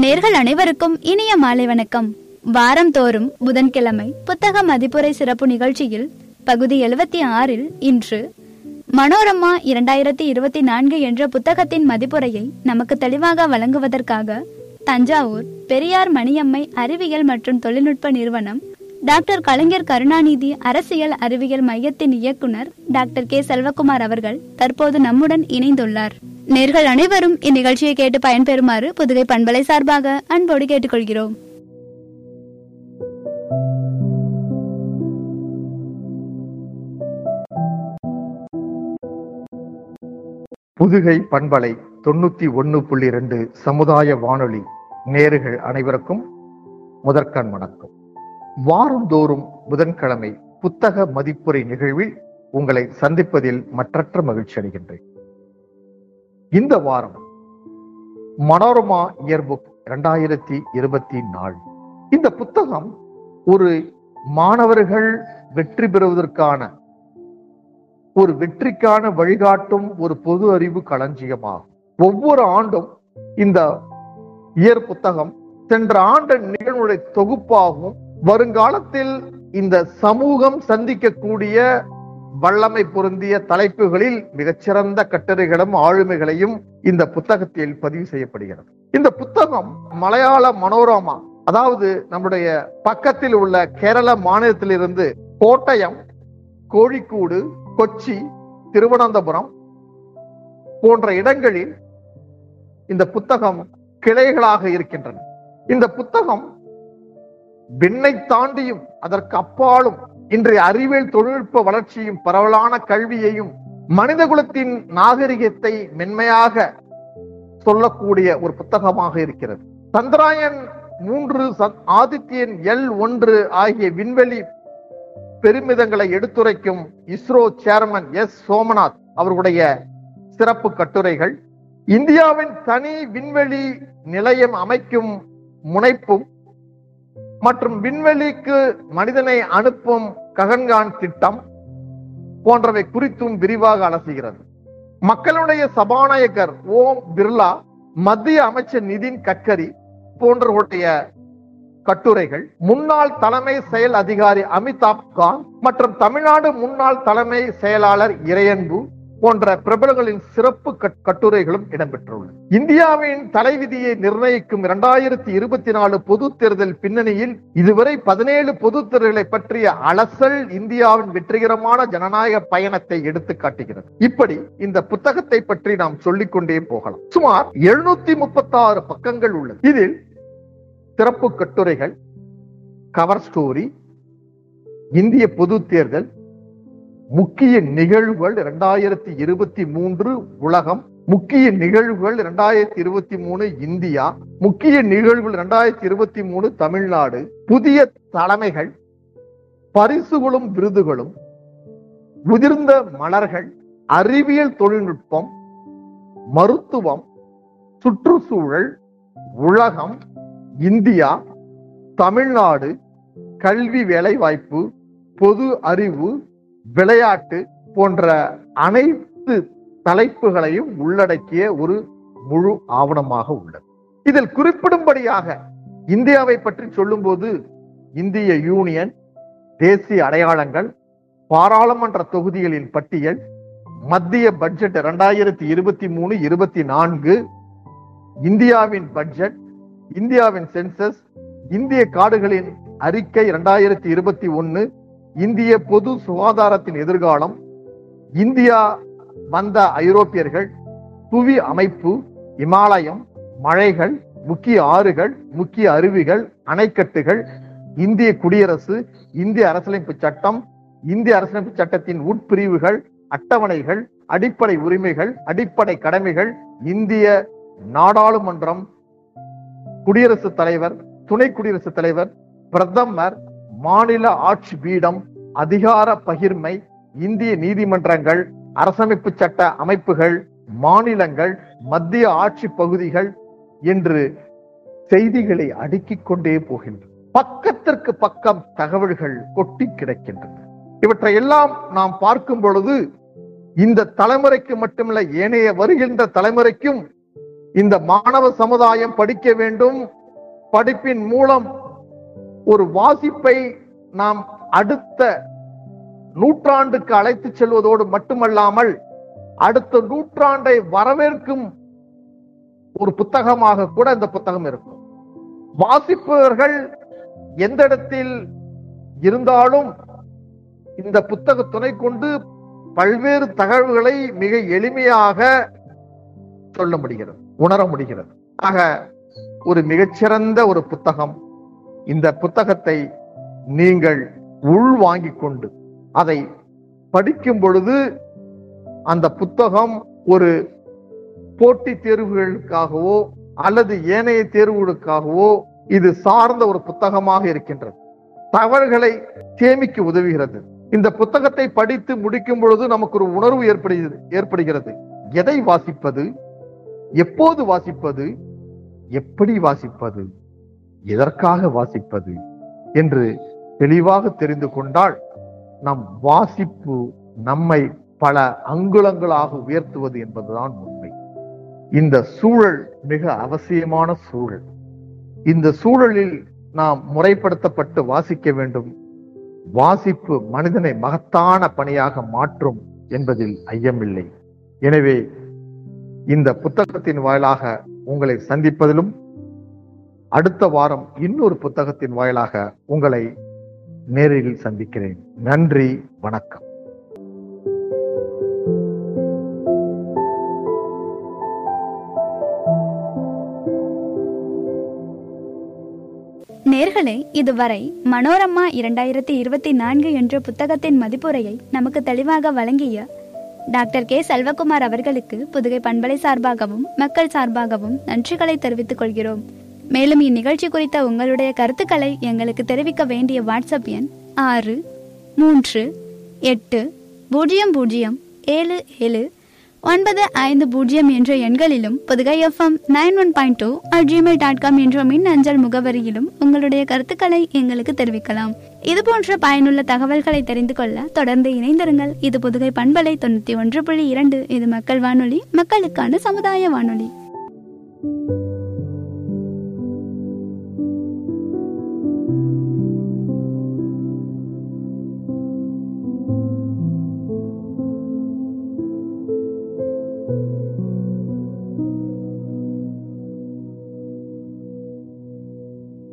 நேர்கள் அனைவருக்கும் இனிய மாலை வணக்கம் வாரந்தோறும் புதன்கிழமை புத்தக மதிப்புரை சிறப்பு நிகழ்ச்சியில் பகுதி எழுபத்தி ஆறில் இன்று மனோரமா இரண்டாயிரத்தி இருபத்தி நான்கு என்ற புத்தகத்தின் மதிப்புரையை நமக்கு தெளிவாக வழங்குவதற்காக தஞ்சாவூர் பெரியார் மணியம்மை அறிவியல் மற்றும் தொழில்நுட்ப நிறுவனம் டாக்டர் கலைஞர் கருணாநிதி அரசியல் அறிவியல் மையத்தின் இயக்குனர் டாக்டர் கே செல்வகுமார் அவர்கள் தற்போது நம்முடன் இணைந்துள்ளார் நேர்கள் அனைவரும் இந்நிகழ்ச்சியை கேட்டு பயன்பெறுமாறு புதுகை பண்பலை சார்பாக அன்போடு கேட்டுக்கொள்கிறோம் புதுகை பண்பலை தொண்ணூத்தி ஒன்னு புள்ளி ரெண்டு சமுதாய வானொலி நேர்கள் அனைவருக்கும் முதற்கண் வணக்கம் வாரந்தோறும் புதன்கிழமை புத்தக மதிப்புரை நிகழ்வில் உங்களை சந்திப்பதில் மற்றற்ற மகிழ்ச்சி அடைகின்றேன் இந்த வாரம் மனோரமா இயர்புக் இரண்டாயிரத்தி இருபத்தி நாலு இந்த புத்தகம் ஒரு மாணவர்கள் வெற்றி பெறுவதற்கான ஒரு வெற்றிக்கான வழிகாட்டும் ஒரு பொது அறிவு களஞ்சியமாகும் ஒவ்வொரு ஆண்டும் இந்த இயர் புத்தகம் சென்ற ஆண்டு நிகழ்வுடைய தொகுப்பாகவும் வருங்காலத்தில் இந்த சமூகம் சந்திக்கக்கூடிய வல்லமை பொருந்திய தலைப்புகளில் மிகச்சிறந்த கட்டுரைகளும் ஆளுமைகளையும் இந்த புத்தகத்தில் பதிவு செய்யப்படுகிறது இந்த புத்தகம் மலையாள மனோரமா அதாவது நம்முடைய பக்கத்தில் உள்ள கேரள மாநிலத்திலிருந்து கோட்டயம் கோழிக்கூடு கொச்சி திருவனந்தபுரம் போன்ற இடங்களில் இந்த புத்தகம் கிளைகளாக இருக்கின்றன இந்த புத்தகம் விண்ணை தாண்டியும் அதற்கு அப்பாலும் இன்றைய அறிவியல் தொழில்நுட்ப வளர்ச்சியும் பரவலான கல்வியையும் மனிதகுலத்தின் நாகரிகத்தை மென்மையாக சொல்லக்கூடிய ஒரு புத்தகமாக இருக்கிறது சந்திராயன் மூன்று ஆதித்யன் எல் ஒன்று ஆகிய விண்வெளி பெருமிதங்களை எடுத்துரைக்கும் இஸ்ரோ சேர்மன் எஸ் சோமநாத் அவர்களுடைய சிறப்பு கட்டுரைகள் இந்தியாவின் தனி விண்வெளி நிலையம் அமைக்கும் முனைப்பும் மற்றும் விண்வெளிக்கு மனிதனை அனுப்பும் ககன்கான் திட்டம் போன்றவை குறித்தும் விரிவாக அலசுகிறது மக்களுடைய சபாநாயகர் ஓம் பிர்லா மத்திய அமைச்சர் நிதின் கட்கரி போன்றவருடைய கட்டுரைகள் முன்னாள் தலைமை செயல் அதிகாரி அமிதாப் கான் மற்றும் தமிழ்நாடு முன்னாள் தலைமை செயலாளர் இறையன்பு போன்ற பிரபலங்களின் சிறப்பு கட்டுரைகளும் இடம்பெற்றுள்ளது இந்தியாவின் தலைவிதியை நிர்ணயிக்கும் இரண்டாயிரத்தி இருபத்தி நாலு பொது தேர்தல் பின்னணியில் இதுவரை பதினேழு பொது தேர்தல்களை பற்றிய அலசல் இந்தியாவின் வெற்றிகரமான ஜனநாயக பயணத்தை எடுத்து காட்டுகிறது இப்படி இந்த புத்தகத்தை பற்றி நாம் சொல்லிக்கொண்டே போகலாம் சுமார் எழுநூத்தி முப்பத்தி ஆறு பக்கங்கள் உள்ளது இதில் சிறப்பு கட்டுரைகள் கவர் ஸ்டோரி இந்திய பொது தேர்தல் முக்கிய நிகழ்வுகள் இரண்டாயிரத்தி இருபத்தி மூன்று உலகம் முக்கிய நிகழ்வுகள் இரண்டாயிரத்தி இருபத்தி மூணு இந்தியா முக்கிய நிகழ்வுகள் இரண்டாயிரத்தி இருபத்தி மூணு தமிழ்நாடு புதிய தலைமைகள் பரிசுகளும் விருதுகளும் முதிர்ந்த மலர்கள் அறிவியல் தொழில்நுட்பம் மருத்துவம் சுற்றுச்சூழல் உலகம் இந்தியா தமிழ்நாடு கல்வி வேலைவாய்ப்பு பொது அறிவு விளையாட்டு போன்ற அனைத்து தலைப்புகளையும் உள்ளடக்கிய ஒரு முழு ஆவணமாக உள்ளது இதில் குறிப்பிடும்படியாக இந்தியாவை பற்றி சொல்லும்போது இந்திய யூனியன் தேசிய அடையாளங்கள் பாராளுமன்ற தொகுதிகளின் பட்டியல் மத்திய பட்ஜெட் இரண்டாயிரத்தி இருபத்தி மூணு இருபத்தி நான்கு இந்தியாவின் பட்ஜெட் இந்தியாவின் சென்சஸ் இந்திய காடுகளின் அறிக்கை இரண்டாயிரத்தி இருபத்தி ஒன்னு இந்திய பொது சுகாதாரத்தின் எதிர்காலம் இந்தியா வந்த ஐரோப்பியர்கள் புவி அமைப்பு இமாலயம் மழைகள் முக்கிய ஆறுகள் முக்கிய அருவிகள் அணைக்கட்டுகள் இந்திய குடியரசு இந்திய அரசியலமைப்பு சட்டம் இந்திய அரசியலமைப்பு சட்டத்தின் உட்பிரிவுகள் அட்டவணைகள் அடிப்படை உரிமைகள் அடிப்படை கடமைகள் இந்திய நாடாளுமன்றம் குடியரசுத் தலைவர் துணை குடியரசுத் தலைவர் பிரதமர் மாநில ஆட்சி பீடம் அதிகார பகிர்மை இந்திய நீதிமன்றங்கள் அரசமைப்பு சட்ட அமைப்புகள் மாநிலங்கள் மத்திய ஆட்சி பகுதிகள் என்று செய்திகளை அடுக்கிக் கொண்டே போகின்றன பக்கத்திற்கு பக்கம் தகவல்கள் கொட்டி கிடக்கின்றன இவற்றை எல்லாம் நாம் பார்க்கும் பொழுது இந்த தலைமுறைக்கு மட்டுமல்ல ஏனைய வருகின்ற தலைமுறைக்கும் இந்த மாணவ சமுதாயம் படிக்க வேண்டும் படிப்பின் மூலம் ஒரு வாசிப்பை நாம் அடுத்த நூற்றாண்டுக்கு அழைத்து செல்வதோடு மட்டுமல்லாமல் அடுத்த நூற்றாண்டை வரவேற்கும் ஒரு புத்தகமாக கூட இந்த புத்தகம் இருக்கும் வாசிப்பவர்கள் எந்த இடத்தில் இருந்தாலும் இந்த புத்தக துணை கொண்டு பல்வேறு தகவல்களை மிக எளிமையாக சொல்ல முடிகிறது உணர முடிகிறது ஆக ஒரு மிகச்சிறந்த ஒரு புத்தகம் இந்த புத்தகத்தை நீங்கள் உள் வாங்கிக் கொண்டு அதை படிக்கும் பொழுது அந்த புத்தகம் ஒரு போட்டித் தேர்வுகளுக்காகவோ அல்லது ஏனைய தேர்வுகளுக்காகவோ இது சார்ந்த ஒரு புத்தகமாக இருக்கின்றது தவறுகளை சேமிக்க உதவுகிறது இந்த புத்தகத்தை படித்து முடிக்கும் பொழுது நமக்கு ஒரு உணர்வு ஏற்படுகிறது ஏற்படுகிறது எதை வாசிப்பது எப்போது வாசிப்பது எப்படி வாசிப்பது எதற்காக வாசிப்பது என்று தெளிவாக தெரிந்து கொண்டால் நம் வாசிப்பு நம்மை பல அங்குலங்களாக உயர்த்துவது என்பதுதான் உண்மை இந்த சூழல் மிக அவசியமான சூழல் இந்த சூழலில் நாம் முறைப்படுத்தப்பட்டு வாசிக்க வேண்டும் வாசிப்பு மனிதனை மகத்தான பணியாக மாற்றும் என்பதில் ஐயமில்லை எனவே இந்த புத்தகத்தின் வாயிலாக உங்களை சந்திப்பதிலும் அடுத்த வாரம் இன்னொரு புத்தகத்தின் வாயிலாக உங்களை நேரில் சந்திக்கிறேன் நன்றி வணக்கம் நேர்களே இதுவரை மனோரமா இரண்டாயிரத்தி இருபத்தி நான்கு என்ற புத்தகத்தின் மதிப்புரையை நமக்கு தெளிவாக வழங்கிய டாக்டர் கே செல்வகுமார் அவர்களுக்கு புதுகை பண்பலை சார்பாகவும் மக்கள் சார்பாகவும் நன்றிகளை தெரிவித்துக் கொள்கிறோம் மேலும் இந்நிகழ்ச்சி குறித்த உங்களுடைய கருத்துக்களை எங்களுக்கு தெரிவிக்க வேண்டிய வாட்ஸ்அப் எண் ஆறு மூன்று எட்டு பூஜ்ஜியம் பூஜ்ஜியம் ஏழு ஏழு ஒன்பது ஐந்து பூஜ்ஜியம் என்ற எண்களிலும் Puthugai FM nine one point two at Gmail dot com என்ற மின் அஞ்சல் முகவரியிலும் உங்களுடைய கருத்துக்களை எங்களுக்கு தெரிவிக்கலாம் இது போன்ற பயனுள்ள தகவல்களை தெரிந்து கொள்ள தொடர்ந்து இணைந்திருங்கள் இது புதுகை பண்பலை தொண்ணூற்றி ஒன்று புள்ளி இரண்டு இது மக்கள் வானொலி மக்களுக்கான சமுதாய வானொலி